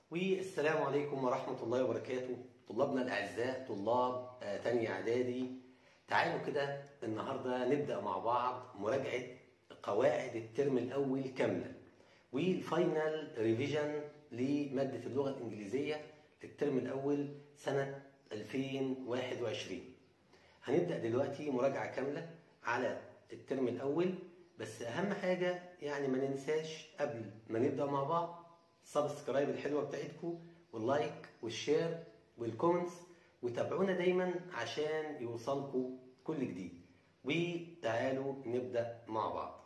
والسلام عليكم ورحمة الله وبركاته طلابنا الأعزاء طلاب آه، تانية إعدادي تعالوا كده النهاردة نبدأ مع بعض مراجعة قواعد الترم الأول كاملة والفاينل ريفيجن لمادة اللغة الإنجليزية للترم الأول سنة 2021 هنبدأ دلوقتي مراجعة كاملة على الترم الأول بس أهم حاجة يعني ما ننساش قبل ما نبدأ مع بعض السبسكرايب الحلوة بتاعتكم واللايك والشير والكومنتس وتابعونا دايما عشان يوصلكم كل جديد وتعالوا نبدأ مع بعض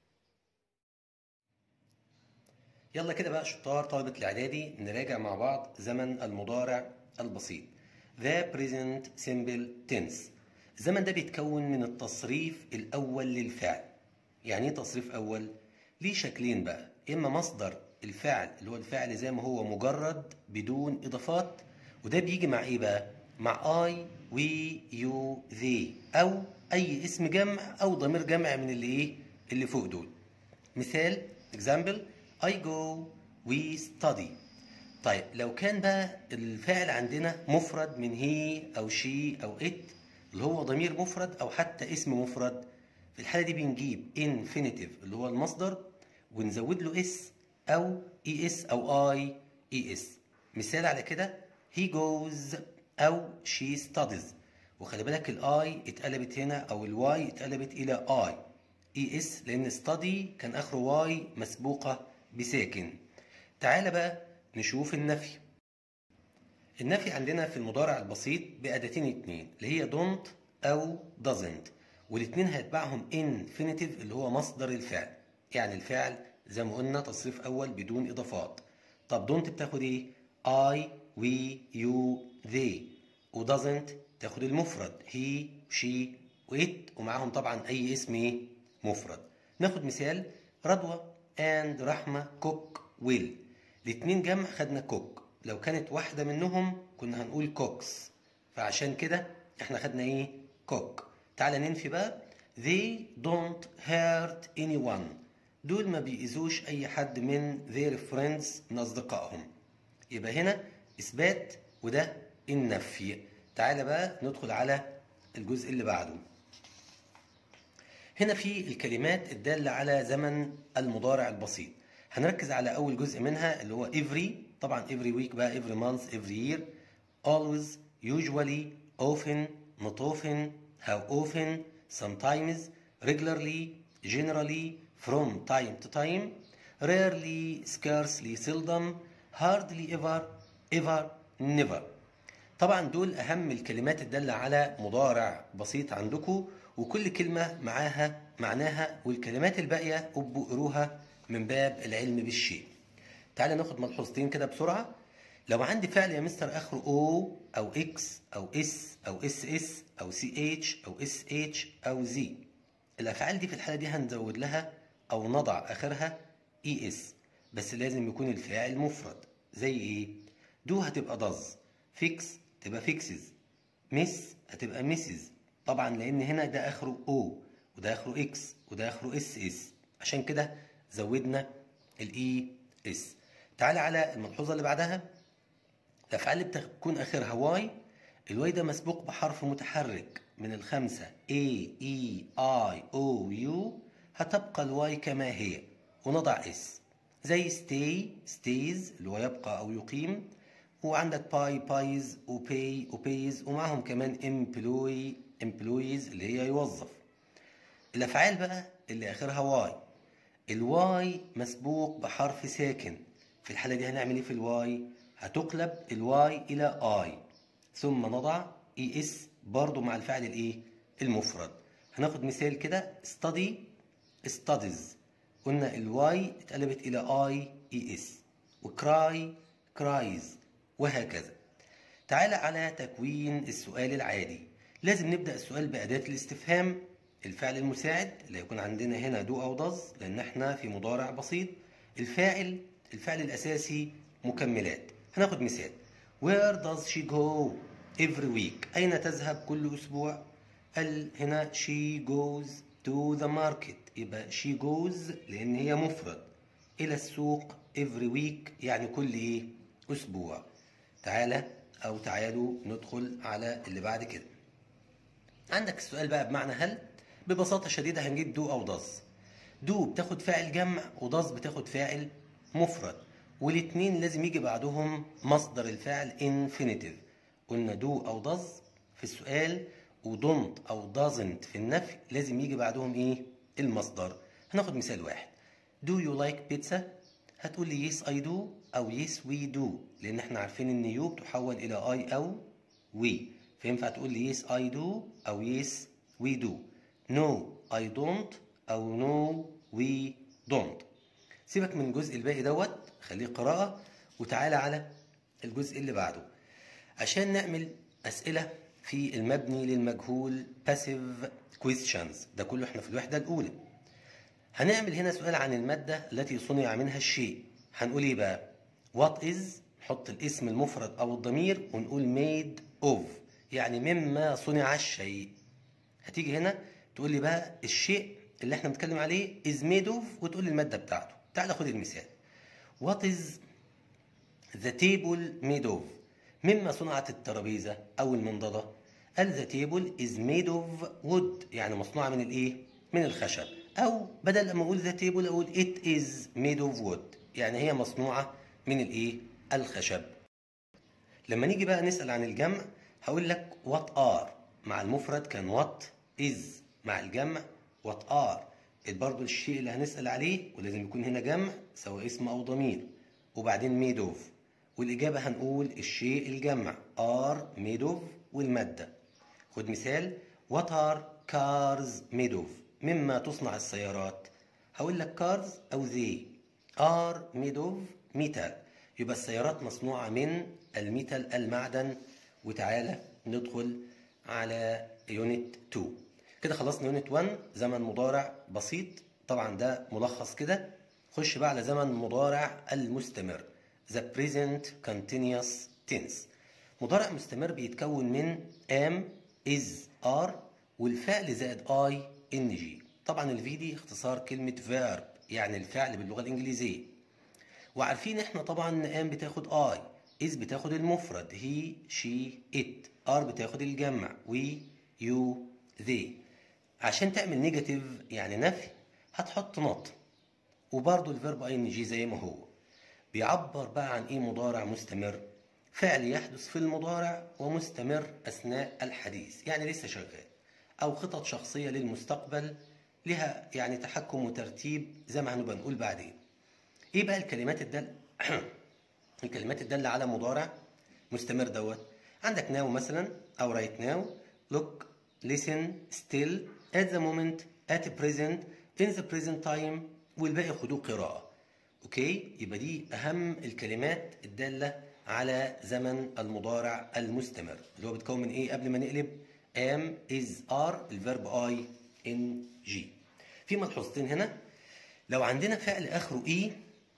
يلا كده بقى شطار طلبة الإعدادي نراجع مع بعض زمن المضارع البسيط The present simple tense الزمن ده بيتكون من التصريف الأول للفعل يعني ايه تصريف أول؟ ليه شكلين بقى إما مصدر الفعل اللي هو الفعل زي ما هو مجرد بدون إضافات وده بيجي مع إيه بقى؟ مع I, we, you, they أو أي اسم جمع أو ضمير جمع من اللي إيه؟ اللي فوق دول مثال example I go we study طيب لو كان بقى الفعل عندنا مفرد من هي أو شي أو it اللي هو ضمير مفرد أو حتى اسم مفرد في الحالة دي بنجيب infinitive اللي هو المصدر ونزود له اس أو es أو I es مثال على كده he goes أو she studies وخلي بالك الاي اتقلبت هنا أو الواي اتقلبت إلى I es لأن study كان آخره واي مسبوقة بساكن تعال بقى نشوف النفي النفي عندنا في المضارع البسيط بأداتين اتنين اللي هي don't أو doesn't والاتنين هيتبعهم infinitive اللي هو مصدر الفعل يعني الفعل زي ما قلنا تصريف أول بدون إضافات طب don't بتاخد إيه؟ I, we, you, they و doesn't تاخد المفرد he, she و it ومعاهم طبعا أي اسم إيه؟ مفرد ناخد مثال رضوى and رحمة cook will الاتنين جمع خدنا cook لو كانت واحدة منهم كنا هنقول كوكس فعشان كده احنا خدنا ايه cook تعالى ننفي بقى they don't hurt anyone دول ما بيأذوش أي حد من their friends من أصدقائهم يبقى هنا إثبات وده النفي تعالى بقى ندخل على الجزء اللي بعده هنا في الكلمات الدالة على زمن المضارع البسيط هنركز على أول جزء منها اللي هو every طبعا every week بقى every month every year always usually often not often how often sometimes regularly generally from time to time rarely scarcely seldom hardly ever ever never طبعا دول اهم الكلمات الدالة على مضارع بسيط عندكم وكل كلمة معاها معناها والكلمات الباقية ابقوا قروها من باب العلم بالشيء تعالى ناخد ملحوظتين كده بسرعة لو عندي فعل يا مستر اخره او او اكس او اس او اس اس او سي اتش او اس اتش او زي الافعال دي في الحالة دي هنزود لها او نضع اخرها اي اس بس لازم يكون الفاعل مفرد زي ايه دو هتبقى دز فيكس تبقى فيكسز مس هتبقى مسز طبعا لان هنا ده اخره او وده اخره اكس وده اخره اس اس عشان كده زودنا الاي اس تعالى على الملحوظه اللي بعدها الافعال اللي بتكون اخرها واي الواي ده مسبوق بحرف متحرك من الخمسه A E I O U هتبقى الواي كما هي ونضع اس زي stay stays اللي هو يبقى او يقيم وعندك باي بايز وباي وبايز ومعهم كمان employee employees اللي هي يوظف الافعال بقى اللي اخرها واي الواي مسبوق بحرف ساكن في الحالة دي هنعمل ايه في الواي هتقلب الواي الى اي ثم نضع اي اس برضو مع الفعل الايه المفرد هناخد مثال كده study studies قلنا الواي اتقلبت الى اي اي اس وكراي كرايز وهكذا تعالى على تكوين السؤال العادي لازم نبدأ السؤال بأداة الاستفهام الفعل المساعد اللي هيكون عندنا هنا دو أو ضز لأن احنا في مضارع بسيط الفاعل الفعل الأساسي مكملات هناخد مثال Where does she go every week أين تذهب كل أسبوع قال هنا she goes to the market يبقى she goes لأن هي مفرد إلى السوق every week يعني كل إيه أسبوع تعالى أو تعالوا ندخل على اللي بعد كده عندك السؤال بقى بمعنى هل ببساطة شديدة هنجيب دو أو داز دو بتاخد فاعل جمع وداز بتاخد فاعل مفرد والاتنين لازم يجي بعدهم مصدر الفعل انفينيتيف قلنا دو أو داز في السؤال ودونت أو دازنت في النفي لازم يجي بعدهم إيه المصدر هناخد مثال واحد Do you like pizza؟ هتقول لي yes I do أو yes we do لأن احنا عارفين إن you بتحول إلى I أو we فينفع تقول لي yes I do أو yes we do No I don't أو no we don't سيبك من الجزء الباقي دوت خليه قراءة وتعالى على الجزء اللي بعده عشان نعمل أسئلة في المبني للمجهول passive questions ده كله احنا في الوحدة الأولى هنعمل هنا سؤال عن المادة التي صنع منها الشيء هنقول ايه بقى what is نحط الاسم المفرد او الضمير ونقول made of يعني مما صنع الشيء هتيجي هنا تقول لي بقى الشيء اللي احنا بنتكلم عليه is made of وتقول لي المادة بتاعته تعال خد المثال what is the table made of مما صنعت الترابيزة او المنضدة قال the table is made of wood يعني مصنوعة من الايه من الخشب او بدل ما اقول the table اقول it is made of wood يعني هي مصنوعة من الايه الخشب لما نيجي بقى نسأل عن الجمع هقول لك what are مع المفرد كان what is مع الجمع what are برضه الشيء اللي هنسأل عليه ولازم يكون هنا جمع سواء اسم أو ضمير وبعدين made of والإجابة هنقول الشيء الجمع are made of والمادة خد مثال what are cars made of مما تصنع السيارات هقول لك cars أو they are made of metal يبقى السيارات مصنوعة من الميتال المعدن وتعالى ندخل على يونت 2 كده خلصنا يونت 1 زمن مضارع بسيط طبعا ده ملخص كده خش بقى على زمن مضارع المستمر the present continuous tense مضارع مستمر بيتكون من am is are والفعل زائد I NG طبعا الفي دي اختصار كلمة verb يعني الفعل باللغة الإنجليزية وعارفين احنا طبعا ان am بتاخد I is بتاخد المفرد he she it are بتاخد الجمع we you they عشان تعمل نيجاتيف يعني نفي هتحط نوت وبرضه الفيرب اي ان جي زي ما هو بيعبر بقى عن ايه مضارع مستمر فعل يحدث في المضارع ومستمر اثناء الحديث يعني لسه شغال او خطط شخصيه للمستقبل لها يعني تحكم وترتيب زي ما هنبقى نقول بعدين ايه بقى الكلمات الدل الكلمات الدالة على مضارع مستمر دوت عندك ناو مثلا او رايت ناو look listen still at the moment at present in the present time والباقي خدوه قراءة اوكي يبقى دي اهم الكلمات الدالة على زمن المضارع المستمر اللي هو بيتكون من ايه قبل ما نقلب am is are الفيرب I in G في ملحوظتين هنا لو عندنا فعل اخره اي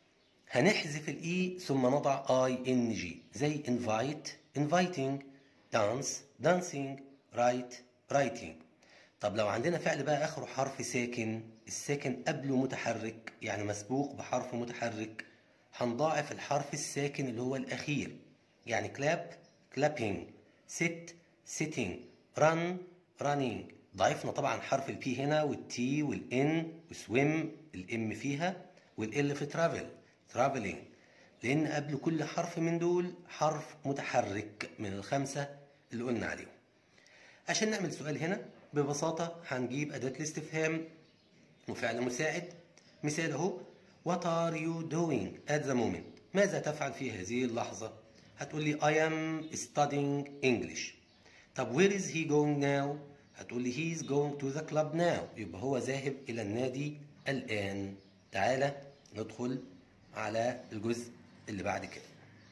هنحذف الاي ثم نضع اي ان جي زي invite inviting dance dancing write writing طب لو عندنا فعل بقى اخره حرف ساكن الساكن قبله متحرك يعني مسبوق بحرف متحرك هنضاعف الحرف الساكن اللي هو الاخير يعني clap clapping sit sitting run running ضعفنا طبعا حرف البي هنا والتي والان وسويم الام فيها والال في ترافل ترافلينج لان قبل كل حرف من دول حرف متحرك من الخمسه اللي قلنا عليهم عشان نعمل سؤال هنا ببساطه هنجيب اداه الاستفهام وفعل مساعد مثال اهو What are you doing at the moment ماذا تفعل في هذه اللحظه هتقول لي I am studying English طب where is he going now هتقول لي he is going to the club now يبقى هو ذاهب إلى النادي الآن تعالى ندخل على الجزء اللي بعد كده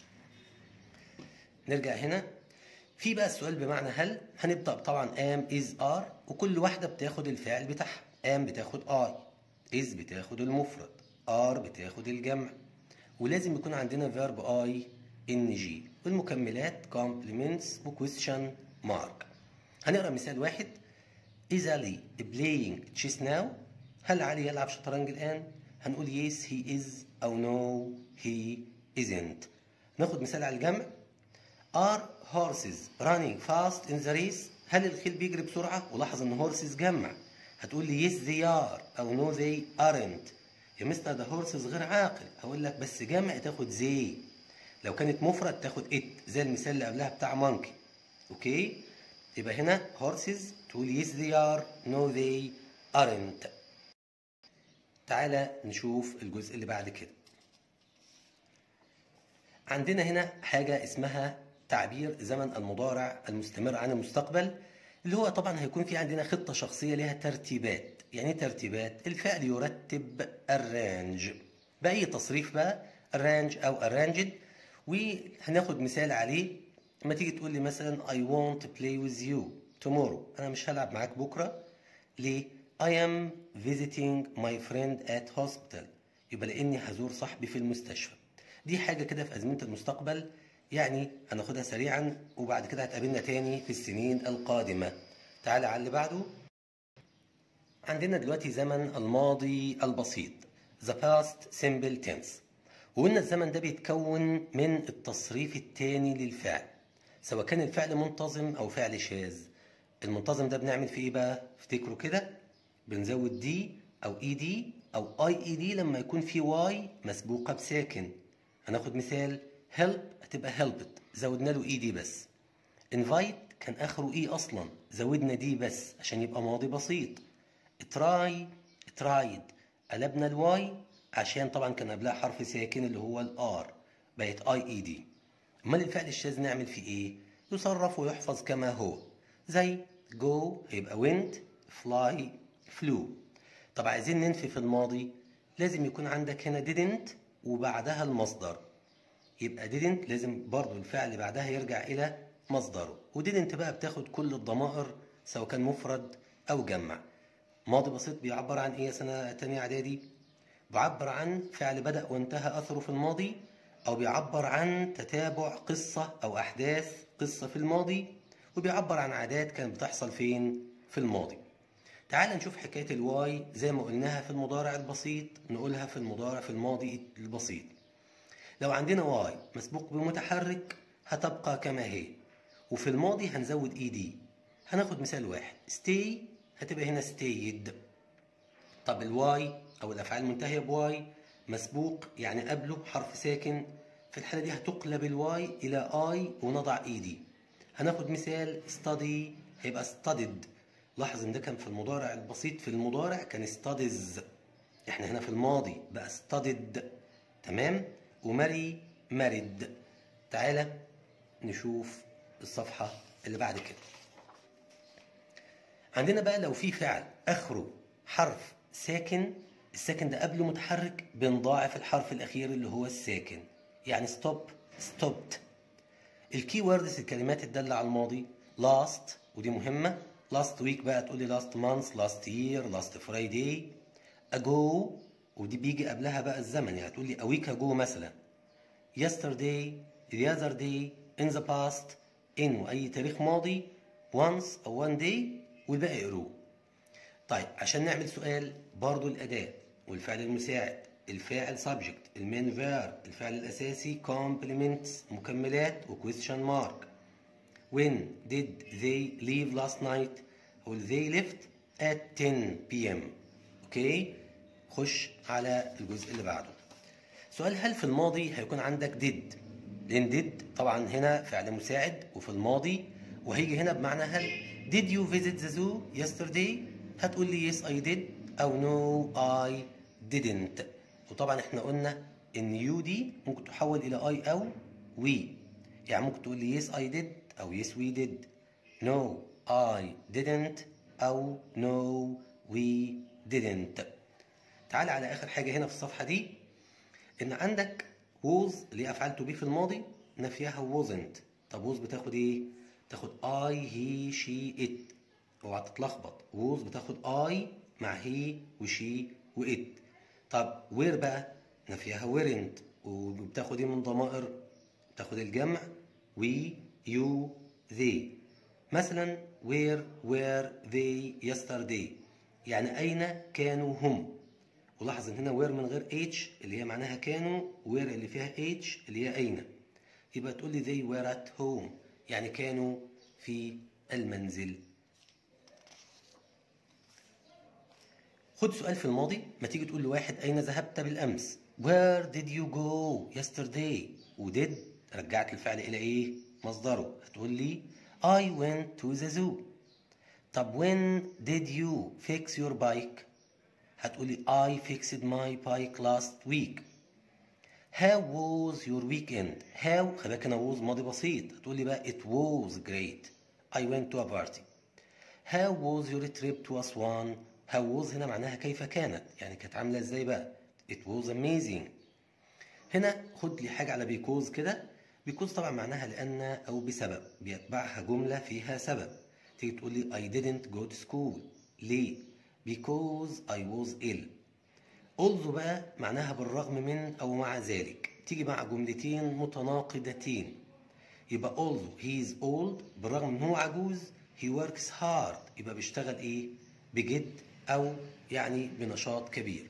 نرجع هنا في بقى السؤال بمعنى هل هنبدأ طبعا am is are وكل واحدة بتاخد الفعل بتاعها am بتاخد I is بتاخد المفرد are بتاخد الجمع ولازم يكون عندنا verb I NG والمكملات complements و question mark هنقرا مثال واحد Is Ali playing chess now؟ هل علي يلعب شطرنج الآن؟ هنقول yes he is أو no he isn't. ناخد مثال على الجمع are horses running fast in the race هل الخيل بيجري بسرعة ولاحظ ان horses جمع هتقول لي yes they are او no they aren't يا مستر ده horses غير عاقل هقول لك بس جمع تاخد زي لو كانت مفرد تاخد it زي المثال اللي قبلها بتاع monkey اوكي يبقى هنا horses تقول yes they are no they aren't تعالى نشوف الجزء اللي بعد كده عندنا هنا حاجة اسمها تعبير زمن المضارع المستمر عن المستقبل اللي هو طبعا هيكون في عندنا خطة شخصية لها ترتيبات يعني ترتيبات الفعل يرتب الرانج بأي تصريف بقى الرانج أو arranged وهناخد مثال عليه لما تيجي تقول لي مثلا I want to play with you tomorrow أنا مش هلعب معاك بكرة ليه؟ I am visiting my friend at hospital يبقى لأني هزور صاحبي في المستشفى دي حاجة كده في أزمنة المستقبل يعني هناخدها سريعا وبعد كده هتقابلنا تاني في السنين القادمة تعالى على اللي بعده عندنا دلوقتي زمن الماضي البسيط the past simple tense وقلنا الزمن ده بيتكون من التصريف التاني للفعل سواء كان الفعل منتظم أو فعل شاذ المنتظم ده بنعمل فيه ايه بقى افتكروا كده بنزود دي او اي دي او اي اي دي لما يكون في واي مسبوقه بساكن هناخد مثال help هتبقى helped زودنا له اي دي بس invite كان اخره اي اصلا زودنا دي بس عشان يبقى ماضي بسيط try tried قلبنا الواي عشان طبعا كان قبلها حرف ساكن اللي هو الار بقت اي اي دي امال الفعل الشاذ نعمل فيه ايه يصرف ويحفظ كما هو زي go هيبقى went fly flew طب عايزين ننفي في الماضي لازم يكون عندك هنا didn't وبعدها المصدر يبقى didn't لازم برضو الفعل اللي بعدها يرجع إلى مصدره و didn't بقى بتاخد كل الضمائر سواء كان مفرد أو جمع ماضي بسيط بيعبر عن إيه يا سنة تانية إعدادي؟ بيعبر عن فعل بدأ وانتهى أثره في الماضي أو بيعبر عن تتابع قصة أو أحداث قصة في الماضي وبيعبر عن عادات كانت بتحصل فين في الماضي تعال نشوف حكاية الواي زي ما قلناها في المضارع البسيط نقولها في المضارع في الماضي البسيط لو عندنا واي مسبوق بمتحرك هتبقى كما هي وفي الماضي هنزود اي دي هناخد مثال واحد stay هتبقى هنا stayed طب الواي او الافعال المنتهيه بواي مسبوق يعني قبله حرف ساكن في الحاله دي هتقلب الواي الى اي ونضع اي دي هناخد مثال study هيبقى studied لاحظ ان ده كان في المضارع البسيط في المضارع كان studies احنا هنا في الماضي بقى studied تمام وماري married تعالى نشوف الصفحة اللي بعد كده عندنا بقى لو في فعل اخره حرف ساكن الساكن ده قبله متحرك بنضاعف الحرف الاخير اللي هو الساكن يعني stop stopped الكي ووردز الكلمات الدالة على الماضي last ودي مهمة last week بقى تقول لي last month last year last friday ago ودي بيجي قبلها بقى الزمن يعني تقول لي a week ago مثلا yesterday the other day in the past in وأي تاريخ ماضي once أو one day والباقي اقروه طيب عشان نعمل سؤال برضو الأداة والفعل المساعد الفاعل subject المين verb الفعل الأساسي complements مكملات و question mark when did they leave last night أقول they left at 10 p.m. اوكي خش على الجزء اللي بعده سؤال هل في الماضي هيكون عندك did لأن did طبعا هنا فعل مساعد وفي الماضي وهيجي هنا بمعنى هل did you visit the zoo yesterday هتقول لي yes I did أو no I didn't وطبعا احنا قلنا ان يو دي ممكن تحول الى اي او وي يعني ممكن تقول لي yes I did او yes we did no I didn't او no we didn't تعال على اخر حاجة هنا في الصفحة دي ان عندك was اللي هي افعال to be في الماضي نفيها wasn't طب was بتاخد ايه تاخد I he she it اوعى تتلخبط was بتاخد I مع he وشي وit طب وير بقى نفيها weren't وبتاخد ايه من ضمائر بتاخد الجمع we you they مثلا where were they yesterday يعني أين كانوا هم ولاحظ ان هنا where من غير h اللي هي معناها كانوا where اللي فيها h اللي هي أين يبقى تقول لي they were at home يعني كانوا في المنزل خد سؤال في الماضي ما تيجي تقول لواحد أين ذهبت بالأمس Where did you go yesterday و did رجعت الفعل إلى إيه مصدره هتقول لي I went to the zoo طب when did you fix your bike هتقولي I fixed my bike last week How was your weekend How خلي بالك أنا was ماضي بسيط هتقولي بقى it was great I went to a party How was your trip to Aswan How was هنا معناها كيف كانت يعني كانت عاملة ازاي بقى It was amazing هنا خد لي حاجة على because كده because طبعا معناها لأن أو بسبب بيتبعها جملة فيها سبب تيجي تقول لي I didn't go to school ليه because I was ill although بقى معناها بالرغم من أو مع ذلك تيجي مع جملتين متناقضتين يبقى although he is old بالرغم من هو عجوز he works hard يبقى بيشتغل ايه بجد او يعني بنشاط كبير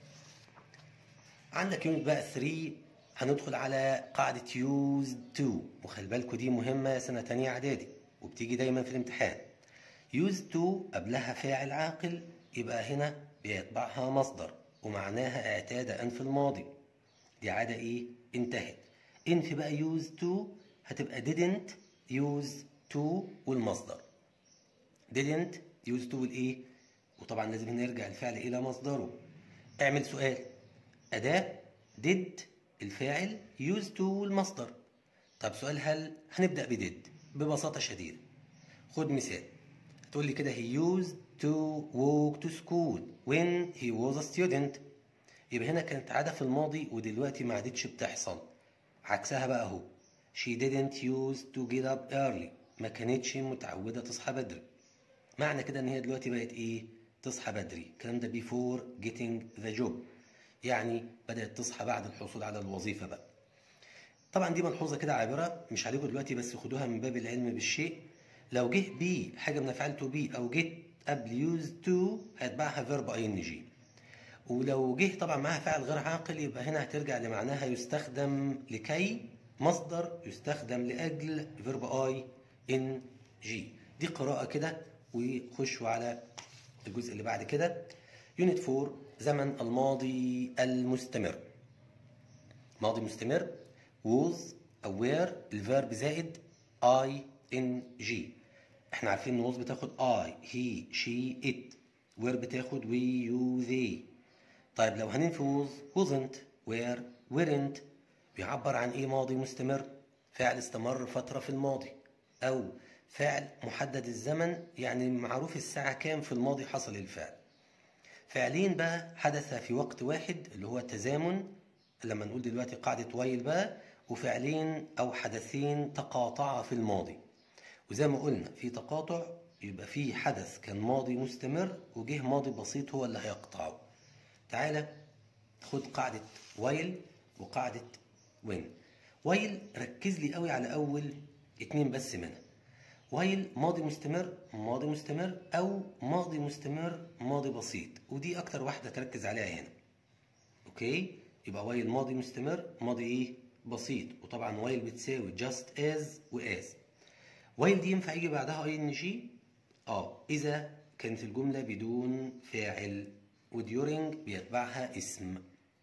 عندك يونت بقى 3 هندخل على قاعدة used to وخلي بالكوا دي مهمة سنة تانية إعدادي وبتيجي دايما في الامتحان used to قبلها فاعل عاقل يبقى هنا بيتبعها مصدر ومعناها اعتاد أن في الماضي دي عادة إيه؟ انتهت إن في بقى used to هتبقى didn't use to والمصدر didn't use to والإيه؟ وطبعا لازم هنا يرجع الفعل إلى مصدره اعمل سؤال أداة did الفاعل used to والمصدر طب سؤال هل هنبدأ بدid ببساطة شديدة خد مثال تقول لي كده he used to walk to school when he was a student يبقى هنا كانت عادة في الماضي ودلوقتي ما عادتش بتحصل عكسها بقى اهو she didn't used to get up early ما كانتش متعودة تصحى بدري معنى كده ان هي دلوقتي بقت ايه تصحى بدري الكلام ده before getting the job يعني بدأت تصحى بعد الحصول على الوظيفة بقى طبعا دي ملحوظة كده عابرة مش عليكم دلوقتي بس خدوها من باب العلم بالشيء لو جه بي حاجة من أفعال تو بي أو جه قبل used to هيتبعها فيرب اي ان جي ولو جه طبعا معاها فعل غير عاقل يبقى هنا هترجع لمعناها يستخدم لكي مصدر يستخدم لأجل فيرب اي ان جي دي قراءة كده وخشوا على الجزء اللي بعد كده يونت 4 زمن الماضي المستمر ماضي مستمر was aware الفيرب زائد I N G احنا عارفين ان was بتاخد I he she it where بتاخد we you they طيب لو هننفي was wasn't where weren't بيعبر عن ايه ماضي مستمر فعل استمر فترة في الماضي او فعل محدد الزمن يعني معروف الساعة كام في الماضي حصل الفعل فعلين بقى حدث في وقت واحد اللي هو تزامن لما نقول دلوقتي قاعدة وايل بقى وفعلين أو حدثين تقاطعا في الماضي وزي ما قلنا في تقاطع يبقى في حدث كان ماضي مستمر وجه ماضي بسيط هو اللي هيقطعه تعالى خد قاعدة وايل وقاعدة وين وايل ركز لي قوي على أول اتنين بس منها وايل ماضي مستمر ماضي مستمر او ماضي مستمر ماضي بسيط ودي اكتر واحده تركز عليها هنا اوكي يبقى وايل ماضي مستمر ماضي ايه بسيط وطبعا وايل بتساوي just as واز وايل دي ينفع يجي بعدها اي ان جي اه اذا كانت الجمله بدون فاعل وديورنج بيتبعها اسم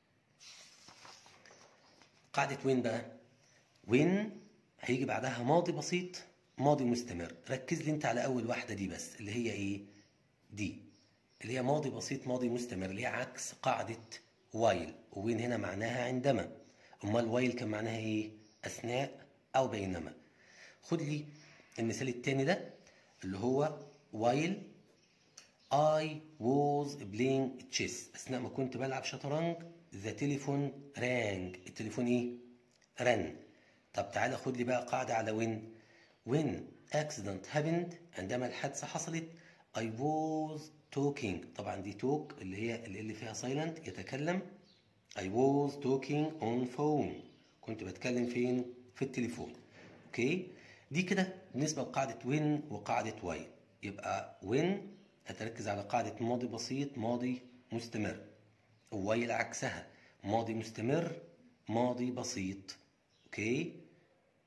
قاعده وين بقى وين هيجي بعدها ماضي بسيط ماضي مستمر ركز لي انت على اول واحده دي بس اللي هي ايه دي اللي هي ماضي بسيط ماضي مستمر اللي هي عكس قاعده وايل وين هنا معناها عندما امال وايل كان معناها ايه اثناء او بينما خد لي المثال التاني ده اللي هو وايل I was playing chess اثناء ما كنت بلعب شطرنج the telephone rang التليفون ايه رن طب تعالى خد لي بقى قاعده على وين when accident happened عندما الحادثة حصلت I was talking طبعا دي talk اللي هي اللي فيها silent يتكلم I was talking on phone كنت بتكلم فين في التليفون اوكي دي كده بالنسبة لقاعدة when وقاعدة why يبقى when هتركز على قاعدة ماضي بسيط ماضي مستمر while عكسها ماضي مستمر ماضي بسيط اوكي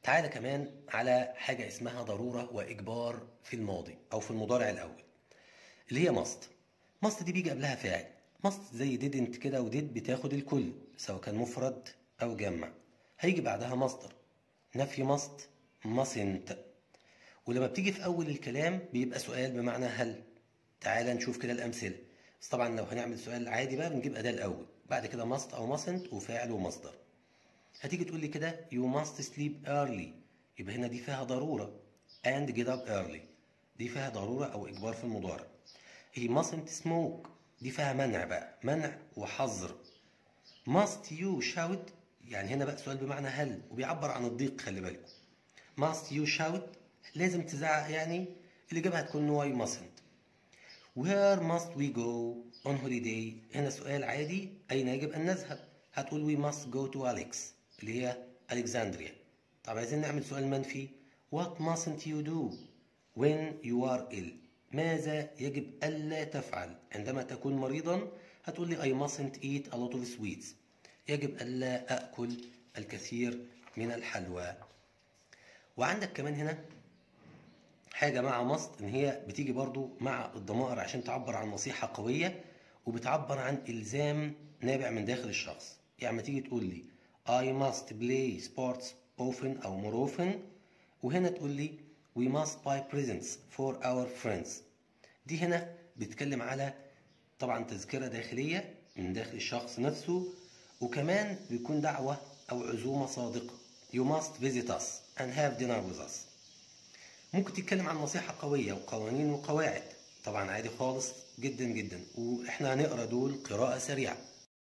تعالى كمان على حاجة اسمها ضرورة وإجبار في الماضي أو في المضارع الأول اللي هي ماست ماست دي بيجي قبلها فاعل ماست زي didn't كده وديد بتاخد الكل سواء كان مفرد أو جمع هيجي بعدها مصدر نفي ماست mustn't ولما بتيجي في أول الكلام بيبقى سؤال بمعنى هل تعالى نشوف كده الأمثلة بس طبعا لو هنعمل سؤال عادي بقى بنجيب أداة الأول بعد كده ماست أو mustn't وفاعل ومصدر هتيجي تقول لي كده you must sleep early يبقى هنا دي فيها ضرورة and get up early دي فيها ضرورة أو إجبار في المضارع he mustn't smoke دي فيها منع بقى منع وحظر must you shout يعني هنا بقى سؤال بمعنى هل وبيعبر عن الضيق خلي بالكم must you shout لازم تزعق يعني الإجابة هتكون no I mustn't where must we go on holiday هنا سؤال عادي أين يجب أن نذهب هتقول we must go to Alex اللي هي ألكسندريا طب عايزين نعمل سؤال منفي what mustn't you do when you are ill ماذا يجب ألا تفعل عندما تكون مريضا هتقول لي I mustn't eat a lot of sweets يجب ألا أكل الكثير من الحلوى وعندك كمان هنا حاجة مع مصد إن هي بتيجي برضو مع الضمائر عشان تعبر عن نصيحة قوية وبتعبر عن إلزام نابع من داخل الشخص يعني ما تيجي تقول لي I must play sports often أو more often وهنا تقول لي we must buy presents for our friends دي هنا بتتكلم على طبعا تذكرة داخلية من داخل الشخص نفسه وكمان بيكون دعوة أو عزومة صادقة you must visit us and have dinner with us ممكن تتكلم عن نصيحة قوية وقوانين وقواعد طبعا عادي خالص جدا جدا واحنا هنقرا دول قراءة سريعة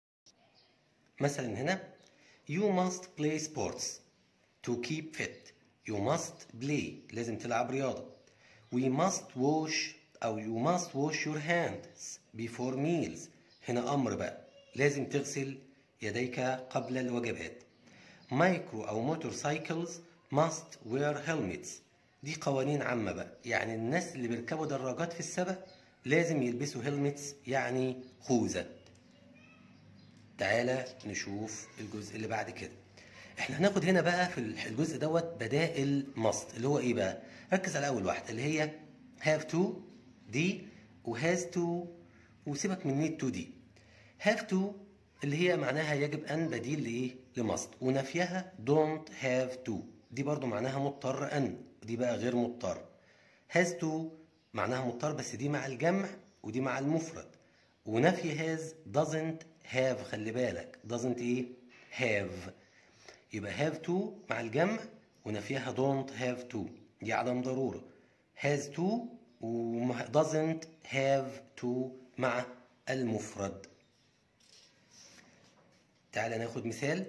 مثلا هنا you must play sports to keep fit you must play لازم تلعب رياضة we must wash أو you must wash your hands before meals هنا أمر بقى لازم تغسل يديك قبل الوجبات مايكرو أو موتور سايكلز must wear helmets دي قوانين عامة بقى يعني الناس اللي بيركبوا دراجات في السبق لازم يلبسوا هيلمتس يعني خوذة تعالى نشوف الجزء اللي بعد كده احنا هناخد هنا بقى في الجزء دوت بدائل ماست اللي هو ايه بقى ركز على اول واحده اللي هي have to دي وهاز to وسيبك من need to دي have to اللي هي معناها يجب ان بديل لايه لماست ونفيها don't have to دي برضو معناها مضطر ان دي بقى غير مضطر has to معناها مضطر بس دي مع الجمع ودي مع المفرد ونفي has doesn't have خلي بالك doesn't ايه have يبقى have to مع الجمع ونفيها don't have to دي عدم ضرورة has to و doesn't have to مع المفرد تعالى ناخد مثال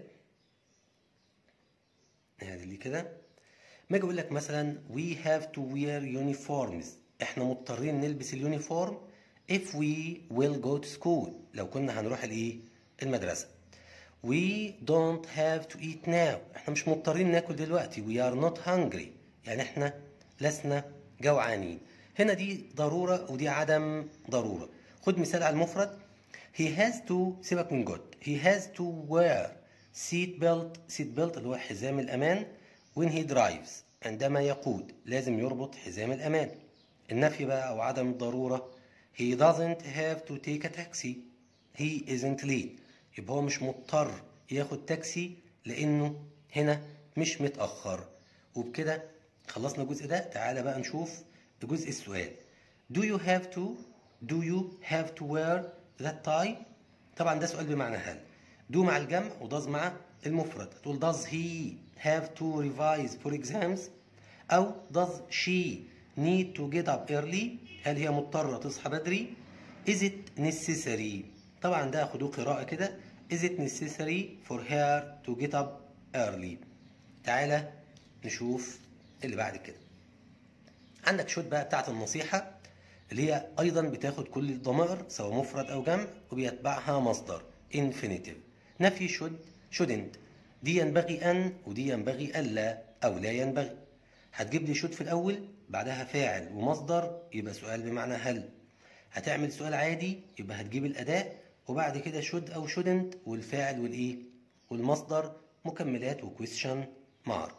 هذه اللي كده ما اجي اقول لك مثلا we have to wear uniforms احنا مضطرين نلبس اليونيفورم if we will go to school لو كنا هنروح الايه المدرسه we don't have to eat now احنا مش مضطرين ناكل دلوقتي we are not hungry يعني احنا لسنا جوعانين هنا دي ضرورة ودي عدم ضرورة خد مثال على المفرد he has to سيبك من good he has to wear seat belt seat belt اللي هو حزام الأمان when he drives عندما يقود لازم يربط حزام الأمان النفي بقى أو عدم الضرورة he doesn't have to take a taxi he isn't late يبقى هو مش مضطر ياخد تاكسي لانه هنا مش متاخر وبكده خلصنا الجزء ده تعالى بقى نشوف جزء السؤال do you have to do you have to wear that tie طبعا ده سؤال بمعنى هل do مع الجمع وdoes مع المفرد هتقول does he have to revise for exams او does she need to get up early هل هي مضطرة تصحى بدري is it necessary طبعا ده خدوه قراءة كده is it necessary for her to get up early تعالى نشوف اللي بعد كده عندك شوت بقى بتاعت النصيحة اللي هي أيضا بتاخد كل الضمائر سواء مفرد أو جمع وبيتبعها مصدر infinitive نفي should shouldn't دي ينبغي أن ودي ينبغي ألا أو لا ينبغي هتجيب لي should في الأول بعدها فاعل ومصدر يبقى سؤال بمعنى هل هتعمل سؤال عادي يبقى هتجيب الأداة وبعد كده should أو shouldn't والفاعل والإيه والمصدر مكملات وكويستشن مارك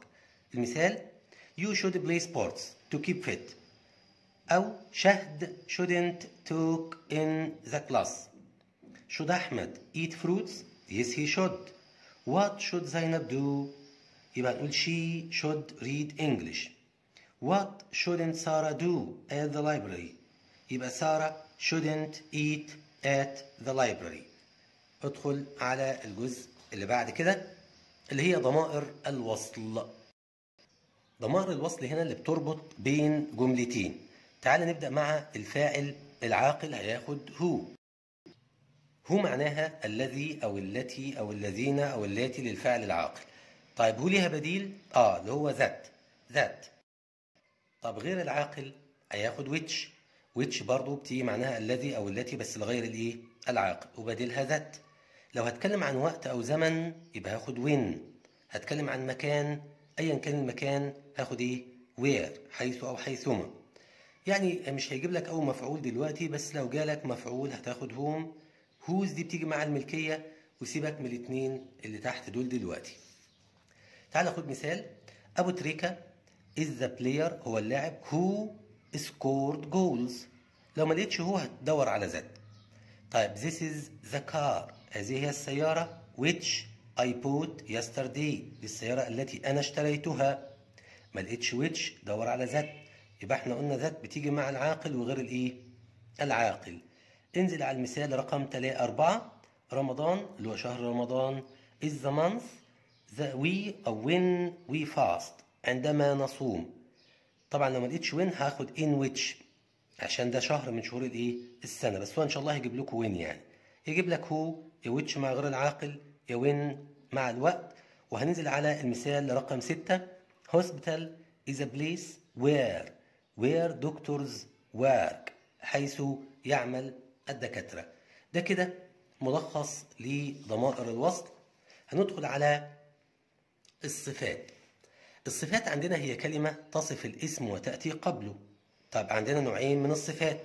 المثال you should play sports to keep fit أو شهد shouldn't talk in the class should أحمد eat fruits yes he should what should زينب do يبقى نقول she should read English what shouldn't Sarah do at the library يبقى سارة shouldn't eat at the library ادخل على الجزء اللي بعد كده اللي هي ضمائر الوصل ضمائر الوصل هنا اللي بتربط بين جملتين تعال نبدأ مع الفاعل العاقل هياخد هو هو معناها الذي أو التي أو الذين أو اللاتي للفاعل العاقل طيب هو ليها بديل اه اللي هو ذات ذات طب غير العاقل هياخد ويتش ويتش برضو بتيجي معناها الذي او التي بس لغير الايه العاقل وبديلها ذات لو هتكلم عن وقت او زمن يبقى هاخد وين هتكلم عن مكان ايا كان المكان هاخد ايه وير حيث او حيثما يعني مش هيجيب لك اول مفعول دلوقتي بس لو جالك مفعول هتاخد هوم هوز دي بتيجي مع الملكيه وسيبك من الاثنين اللي تحت دول دلوقتي تعال خد مثال ابو تريكه is the player هو اللاعب who scored goals لو ما لقيتش هو هتدور على ذات طيب this is the car هذه هي السيارة which I bought yesterday دي السيارة التي أنا اشتريتها ما لقيتش which دور على ذات يبقى احنا قلنا ذات بتيجي مع العاقل وغير الايه العاقل انزل على المثال رقم 3 4 رمضان اللي هو شهر رمضان is the month that we أو when we fast عندما نصوم طبعا لو ما لقيتش وين هاخد in which عشان ده شهر من شهور الايه السنه بس هو ان شاء الله هيجيب لكم وين يعني يجيب لك هو يا which مع غير العاقل يا وين مع الوقت وهننزل على المثال رقم ستة hospital is a place where where doctors work حيث يعمل الدكاترة ده كده ملخص لضمائر الوصل هندخل على الصفات الصفات عندنا هي كلمة تصف الاسم وتأتي قبله طب عندنا نوعين من الصفات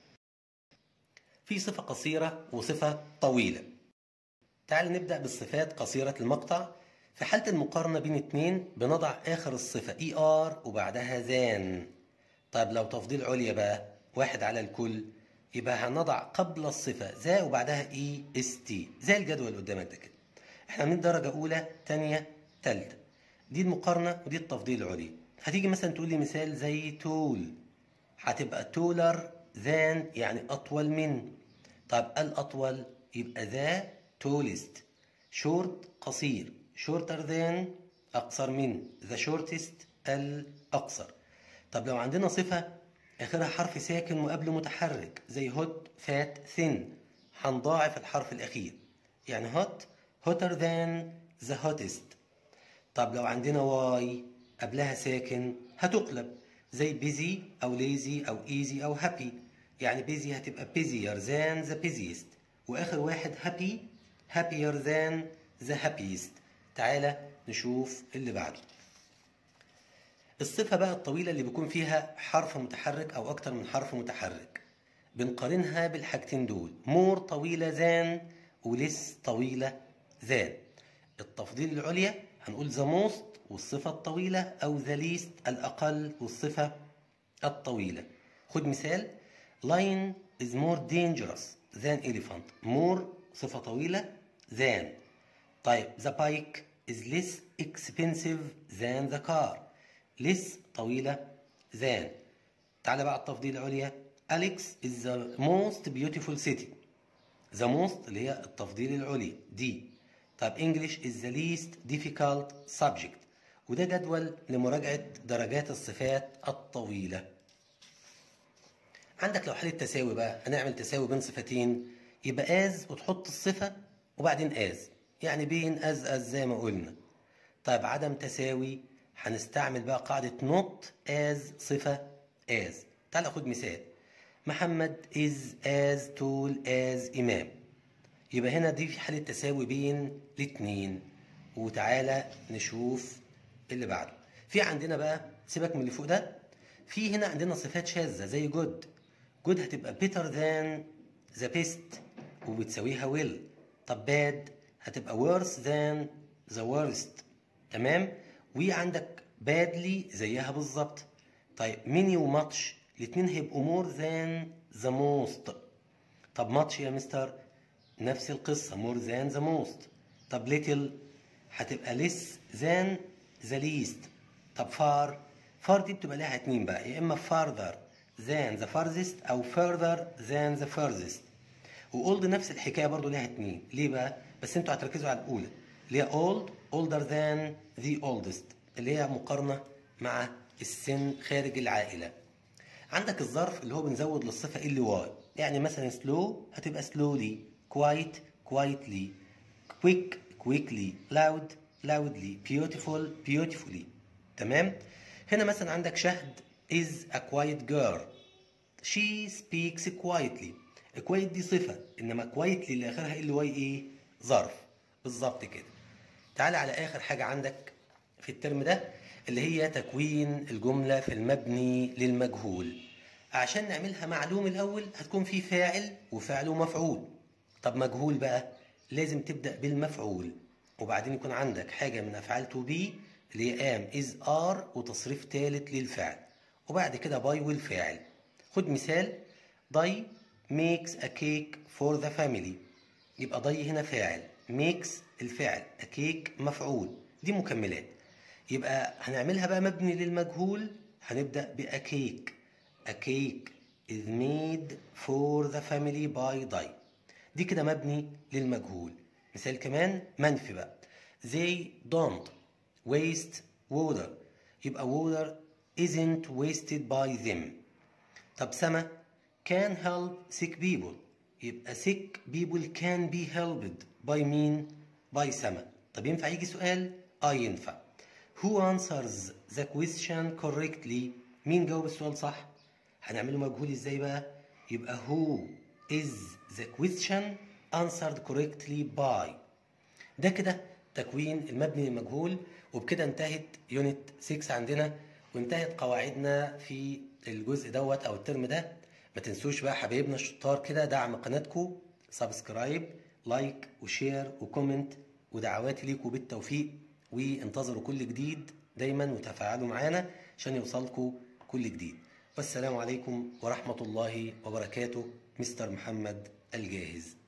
في صفة قصيرة وصفة طويلة تعال نبدأ بالصفات قصيرة المقطع في حالة المقارنة بين اتنين بنضع آخر الصفة اي ار وبعدها ذان طيب لو تفضيل عليا بقى واحد على الكل يبقى هنضع قبل الصفة ذا وبعدها اي اس تي زي الجدول اللي قدامك ده كده احنا من درجة أولى تانية تالتة دي المقارنة ودي التفضيل العليا هتيجي مثلا تقول لي مثال زي تول هتبقى تولر ذان يعني أطول من طب الأطول يبقى ذا تولست شورت قصير شورتر ذان أقصر من ذا شورتست الأقصر طب لو عندنا صفة آخرها حرف ساكن وقبله متحرك زي هوت فات ثين هنضاعف الحرف الأخير يعني هوت hotter than the hottest طب لو عندنا واي قبلها ساكن هتقلب زي busy أو lazy أو easy أو happy يعني busy هتبقى busier than the busiest وآخر واحد happy happier than the happiest تعالى نشوف اللي بعده الصفة بقى الطويلة اللي بيكون فيها حرف متحرك أو أكتر من حرف متحرك بنقارنها بالحاجتين دول مور طويلة than ولس طويلة than التفضيل العليا هنقول the most والصفة الطويلة أو the least الأقل والصفة الطويلة خد مثال lion is more dangerous than elephant more صفة طويلة than طيب the bike is less expensive than the car less طويلة than تعال بقى التفضيل العليا Alex is the most beautiful city the most اللي هي التفضيل العليا دي طب English is the least difficult subject وده جدول لمراجعة درجات الصفات الطويلة عندك لو حالة تساوي بقى هنعمل تساوي بين صفتين يبقى as وتحط الصفة وبعدين as يعني بين as as زي ما قلنا طيب عدم تساوي هنستعمل بقى قاعدة not as صفة as تعال خد مثال محمد is as tall as إمام يبقى هنا دي في حالة تساوي بين الاتنين وتعالى نشوف اللي بعده في عندنا بقى سيبك من اللي فوق ده في هنا عندنا صفات شاذة زي جود جود هتبقى better than the best وبتساويها will طب bad هتبقى worse than the worst تمام وعندك badly زيها بالظبط طيب many و much الاتنين هيبقوا more than the most طب much يا مستر نفس القصة more than the most طب little هتبقى less than the least طب far far دي بتبقى ليها اتنين بقى يا اما farther than the farthest او further than the furthest واولد نفس الحكايه برضو ليها اتنين ليه بقى بس انتوا هتركزوا على الاولى اللي هي old older than the oldest اللي هي مقارنه مع السن خارج العائله عندك الظرف اللي هو بنزود للصفه ال واي يعني مثلا slow هتبقى slowly quiet quietly quick quickly loud loudly beautiful beautifully تمام هنا مثلا عندك شهد is a quiet girl she speaks quietly quiet دي صفة إنما quietly اللي آخرها ال واي إيه ظرف بالظبط كده تعالى على آخر حاجة عندك في الترم ده اللي هي تكوين الجملة في المبني للمجهول عشان نعملها معلوم الأول هتكون في فاعل وفعل ومفعول طب مجهول بقى لازم تبدأ بالمفعول وبعدين يكون عندك حاجة من أفعال تو بي اللي هي ام از ار وتصريف ثالث للفعل وبعد كده باي والفاعل خد مثال ضي makes a cake for the family يبقى ضي هنا فاعل makes الفعل a cake مفعول دي مكملات يبقى هنعملها بقى مبني للمجهول هنبدأ بأ cake a cake is made for the family by ضي دي كده مبني للمجهول مثال كمان منفي بقى they don't waste water يبقى water isn't wasted by them طب سما can help sick people يبقى sick people can be helped by مين by سما طب ينفع يجي سؤال اه ينفع who answers the question correctly مين جاوب السؤال صح هنعمله مجهول ازاي بقى يبقى who is the question answered correctly by ده كده تكوين المبني للمجهول وبكده انتهت يونت 6 عندنا وانتهت قواعدنا في الجزء دوت او الترم ده ما تنسوش بقى حبايبنا الشطار كده دعم قناتكم سبسكرايب لايك وشير وكومنت ودعواتي ليكم بالتوفيق وانتظروا كل جديد دايما وتفاعلوا معانا عشان يوصلكم كل جديد والسلام عليكم ورحمة الله وبركاته مستر محمد الجاهز